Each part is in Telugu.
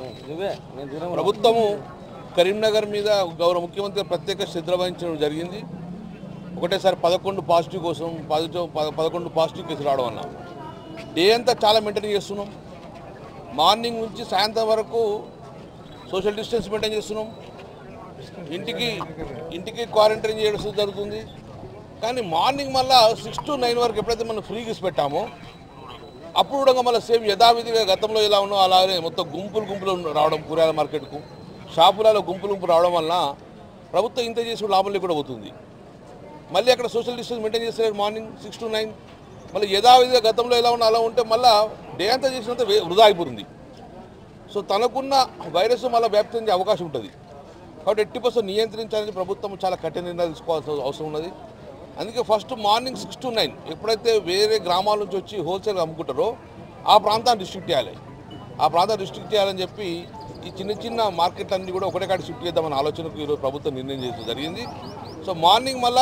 నువ్వే నేను దూరం ప్రభుత్వము కరీంనగర్ మీద గౌరవ ముఖ్యమంత్రి ప్రత్యేక శ్రద్ధ వహించడం జరిగింది ఒకటేసారి పదకొండు పాజిటివ్ కోసం పాజిటివ్ పద- పదకొండు పాజిటివ్ కేసులు రావడం వల్ల డే అంతా చాలా మెయింటైన్ చేస్తున్నాం మార్నింగ్ నుంచి సాయంత్రం వరకు సోషల్ డిస్టెన్స్ మెయింటైన్ చేస్తున్నాం ఇంటికి ఇంటికి క్వారంటైన్ చేయడం జరుగుతుంది కానీ మార్నింగ్ మళ్ళా సిక్స్ టు నైన్ వరకు ఎప్పుడైతే మనం ఫ్రీగా ఇసి పెట్టామో అప్పుడు కూడా మళ్ళీ సేమ్ యథావిధిగా గతంలో ఎలా ఉన్నో అలాగే మొత్తం గుంపులు గుంపులు రావడం కూరగాయల మార్కెట్కు షాపులలో గుంపులు గుంపులు రావడం వలన ప్రభుత్వం ఇంత చేసి లాభం లేకుండా పోతుంది మళ్ళీ అక్కడ సోషల్ డిస్టెన్స్ మెయింటైన్ చేస్తారు మార్నింగ్ సిక్స్ టు నైన్ మళ్ళీ యథావిధిగా గతంలో ఎలా ఉన్నా అలా ఉంటే మళ్ళీ డే అంతా చేసినంత వే- వృధా అయిపోతుంది సో తనకున్న వైరస్ మళ్ళీ వ్యాప్తి చెందే అవకాశం ఉంటుంది కాబట్టి ఎట్టి పర్సెంట్ నియంత్రించాలని ప్రభుత్వం చాలా కఠిన నిర్ణయాలు తీసుకోవాల్సిన అవసరం ఉన్నది అందుకే first morning six to nine ఎప్పుడైతే వేరే గ్రామాల నుంచి వచ్చి హోల్సేల్ అమ్ముకుంటారో ఆ ప్రాంతాన్ని డిస్ట్రిక్ట్ చేయాలి ఆ ప్రాంతాన్ని డిస్ట్రిక్ట్ చేయాలని చెప్పి ఈ చిన్న చిన్న మార్కెట్లన్నీ కూడా ఒకటే కాడ షిఫ్ట్ చేద్దామన్న ఆలోచనకు ఈరోజు ప్రభుత్వం నిర్ణయం చేయడం జరిగింది సో మార్నింగ్ మళ్ళా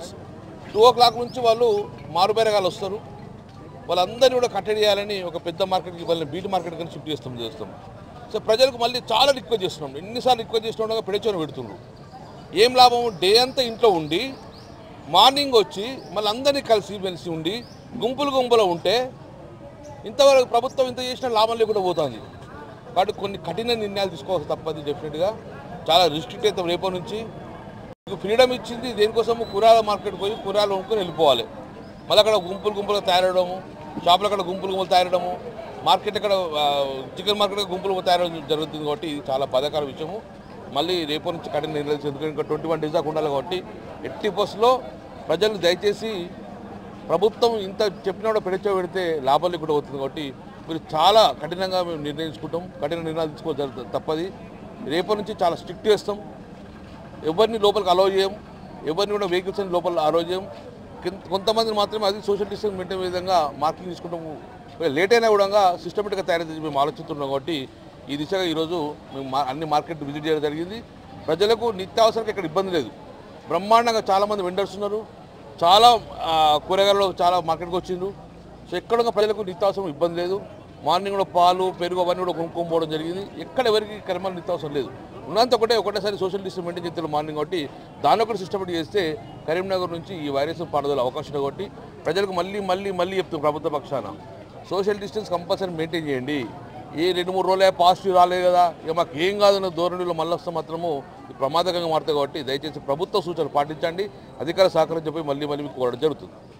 టూ ఓ క్లాక్ నుంచి వాళ్ళు మారుబేరగాలు వస్తారు వాళ్ళందరినీ కూడా కట్టడి చేయాలని ఒక పెద్ద మార్కెట్కి వాళ్ళని బీట్ మార్కెట్ కానీ షిఫ్ట్ చేస్తాం చేస్తాం సో ప్రజలకు మళ్ళీ చాలా రిక్వెస్ట్ చేస్తున్నాం ఎన్నిసార్లు రిక్వెస్ట్ చేస్తుండగా పెడచోని పెడుతుండ్రు ఏం లాభం డే అంతా ఇంట్లో ఉండి మార్నింగ్ వచ్చి మళ్ళీ అందరినీ కలిసి మెలిసి ఉండి గుంపులు గుంపులో ఉంటే ఇంతవరకు ప్రభుత్వం ఇంత చేసిన లాభం లేకుండా పోతుంది కాబట్టి కొన్ని కఠిన నిర్ణయాలు తీసుకోవాల్సి తప్పదు డెఫినెట్గా చాలా రిస్ట్రిక్ట్ అవుతాం రేపటి నుంచి మీకు ఫ్రీడమ్ ఇచ్చింది దేనికోసం కూరగాయల మార్కెట్ పోయి కూరగాయలు కొనుక్కొని వెళ్ళిపోవాలి మళ్ళీ అక్కడ గుంపులు గుంపులుగా తయారవడము షాపులు అక్కడ గుంపులు గుంపులు తయారడము మార్కెట్ అక్కడ ఆ, చికెన్ మార్కెట్ గుంపులు తయారవడం జరుగుతుంది కాబట్టి ఇది చాలా బాధాకర విషయము మళ్ళీ రేపు నుంచి కఠిన నిర్ణయాలు తీసుకుంటాం. ఎందుకంటే ఇంకా ట్వంటీ వన్ డేస్ దాకా ఉండాలి కాబట్టి ఎట్టి బస్సులో ప్రజలు దయచేసి ప్రభుత్వం ఇంత చెప్పినా కూడా పెడిచో పెడితే లాభాలు కూడా అవుతుంది కాబట్టి మీరు చాలా కఠినంగా మేము నిర్ణయించుకుంటాం కఠిన నిర్ణయాలు తీసుకో జరుగుతుంది తప్పది రేపటి నుంచి చాలా స్ట్రిక్ట్ చేస్తాం ఎవరిని లోపలికి అలౌ చేయం ఎవరిని కూడా వెహికల్స్ అని లోపల అలౌ చేయం కింద- కొంతమందిని మాత్రమే అది సోషల్ డిస్టెన్స్ మెయింటైన్ విధంగా మార్కింగ్ తీసుకుంటాము లేట్ అయినా కూడా సిస్టమేటిక్గా తయారు చేసి మేము ఆలోచిస్తున్నాం కాబట్టి ఈ దిశగా ఈరోజు మేము మా- అన్ని మార్కెట్ విజిట్ చేయడం జరిగింది ప్రజలకు నిత్యావసరంగా ఇక్కడ ఇబ్బంది లేదు బ్రహ్మాండంగా చాలామంది వెండర్స్ ఉన్నారు చాలా ఆ, కూరగాయలు చాలా మార్కెట్కి వచ్చిండ్రు సో ఎక్కడ ఉన్న ప్రజలకు నిత్యావసరం ఇబ్బంది లేదు మార్నింగ్ కూడా పాలు పెరుగు అవన్నీ కూడా కొనుక్కొని పోవడం జరిగింది ఎక్కడ ఎవరికి కర్మలు నిత్యావసరం లేదు ఉన్నంత ఒకటే ఒకటేసారి సోషల్ డిస్టెన్స్ మెయింటైన్ చేస్తారు మార్నింగ్ కాబట్టి దాని ఒకటి సిస్టమేటిక్ చేస్తే కరీంనగర్ నుంచి ఈ వైరస్ పాడదల అవకాశం ఉంది కాబట్టి ప్రజలకు మళ్ళీ మళ్ళీ మళ్ళీ చెప్తాం ప్రభుత్వ పక్షాన సోషల్ డిస్టెన్స్ కంపల్సరీ మెయింటైన్ చేయండి ఏ రెండు మూడు రోజులే పాజిటివ్ రాలేదు కదా ఇక మాకు ఏం కాదన్న ధోరణిలో మళ్ళీ వస్తే మాత్రము ఇది ప్రమాదకంగా మారుతాయి కాబట్టి దయచేసి ప్రభుత్వ సూచనలు పాటించండి అధికార సహకరించబోయి మళ్ళీ మళ్ళీ మీకు కోరడం జరుగుతుంది